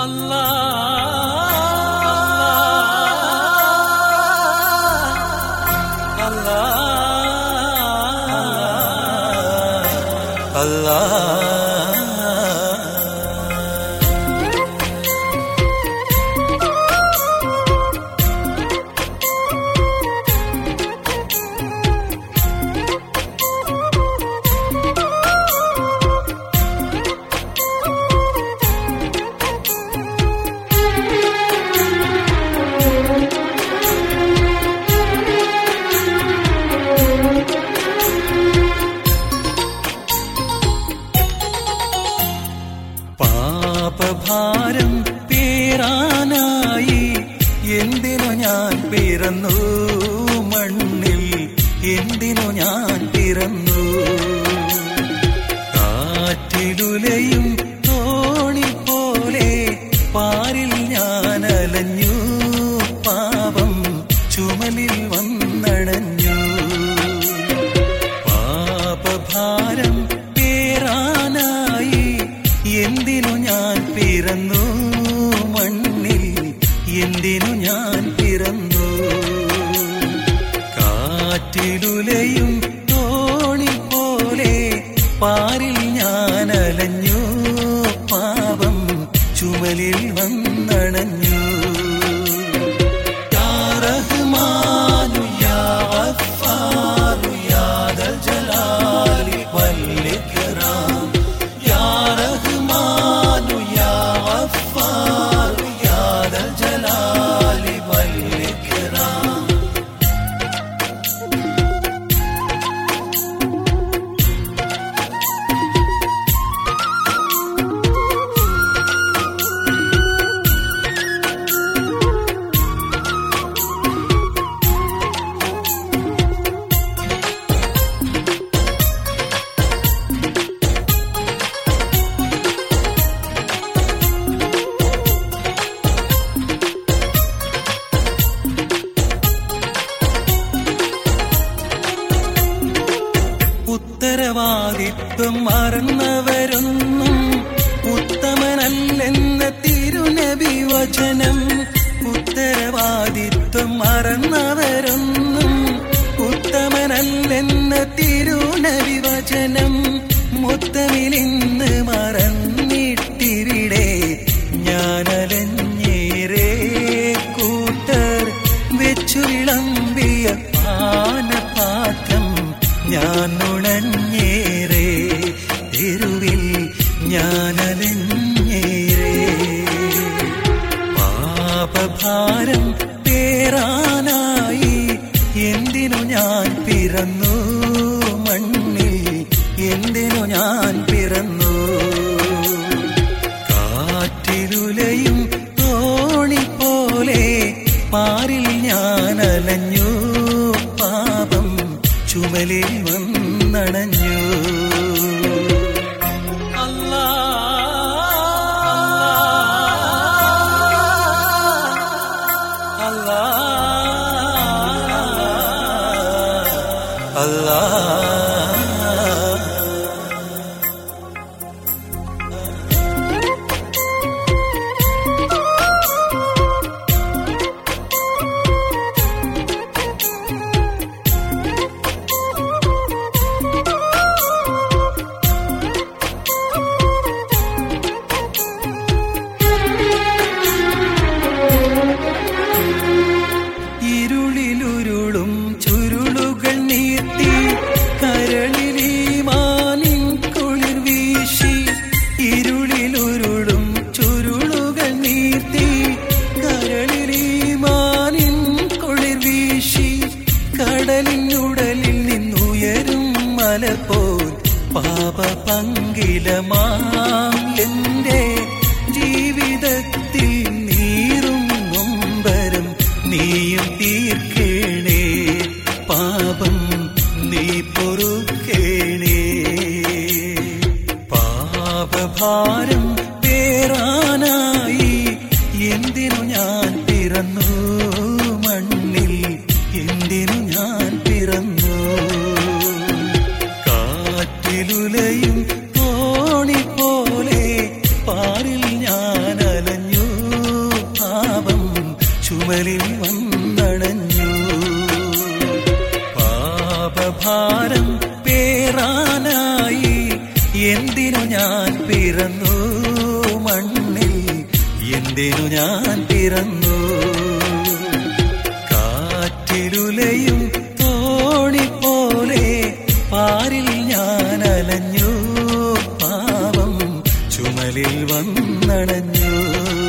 പാപഭാരം പേറാനായി എന്തിനു ഞാൻ പിറന്നു മണ്ണിൽ എന്തിനു ഞാൻ പിറന്നു കാറ്റിലുലയും തോണി പോലെ പാരിൽ ഞാൻ അലഞ്ഞു പാപം ചുമലിൽ വന്നണഞ്ഞു പാപഭാരം പേറാനായി എന്തിനു ഞാൻ പിറന്നു മണ്ണിൽ എന്തിനു ഞാൻ പിറന്നു കാറ്റിലുലയും തോണി പോലെ പാരിൽ ഞാൻ അലഞ്ഞു പാപം ചുമലിൽ വന്നണഞ്ഞു യാ റഹ്മാനു യാ ഗഫാറു യാ ദൽ ജലാലി വൽ ഇക്റാം യാ റഹ്മാനു യാ ഗഫാറു യാ ദൽ ജലാലി വൽ ഇക്റാം ഉത്തരവാദിത്വം മറന്നവരൊന്നും ഉത്തമനല്ലെന്ന തിരുനബി വചനം ഉത്തരവാദിത്വം മറന്നവരൊന്നും ഉത്തമനല്ലെന്ന തിരുനബി വചനം മുത്തമിലിന്ന് മറന്നിട്ടിവിടെ ഞാനലഞ്ഞേരേ കൂട്ടർ വെച്ചു വിളമ്പിയ പാനപാത്രം ഞാൻ നുണഞ്ഞേരേ തെരുവിൽ ഞാനലഞ്ഞേരേ പാപഭാരം പേറാനായി എന്തിനു ഞാൻ പിറന്നു മണ്ണിൽ എന്തിനു ഞാൻ പിറന്നു കാറ്റിലുലയും തോണി പോലെ പാരിൽ ഞാൻ അലഞ്ഞു പാപം ചുമലിൽ വന്നണഞ്ഞു അല്ലാ അല്ലാ അല്ലാ ഇരുളിലുരുളും ചുരുളുകൾ നീർത്തി കരളിലീ മാനിൻ കുളിർ വീശി ഇരുളിലുരുളും ചുരുളുകൾ നീർത്തി കരളിലീ മാനിൻ കുളിർ വീശി കടലിനുടലിൽ നിന്നുയരും മല പോൽ പാപ പങ്കിലമാം എന്റെ ജീവിതത്തിൽ നീറും നൊമ്പരം നീയും തീർക്കേണേ പാപം നീ പൊറുക്കേണേ പാപഭാരം പേറാനായി എന്തിനു ഞാൻ പിറന്നു മണ്ണിൽ എന്തിനു ഞാൻ പിറന്നു കാറ്റിലുലയും തോണി പോലെ പാറിൽ ഞാൻ അലഞ്ഞു ഞാൻ പിറന്നു മണ്ണിൽ എന്തിനു ഞാൻ പിറന്നു കാറ്റിലുലയും തോണി പോലെ പാരിൽ ഞാൻ അലഞ്ഞു പാവം ചുമലിൽ വന്നണഞ്ഞു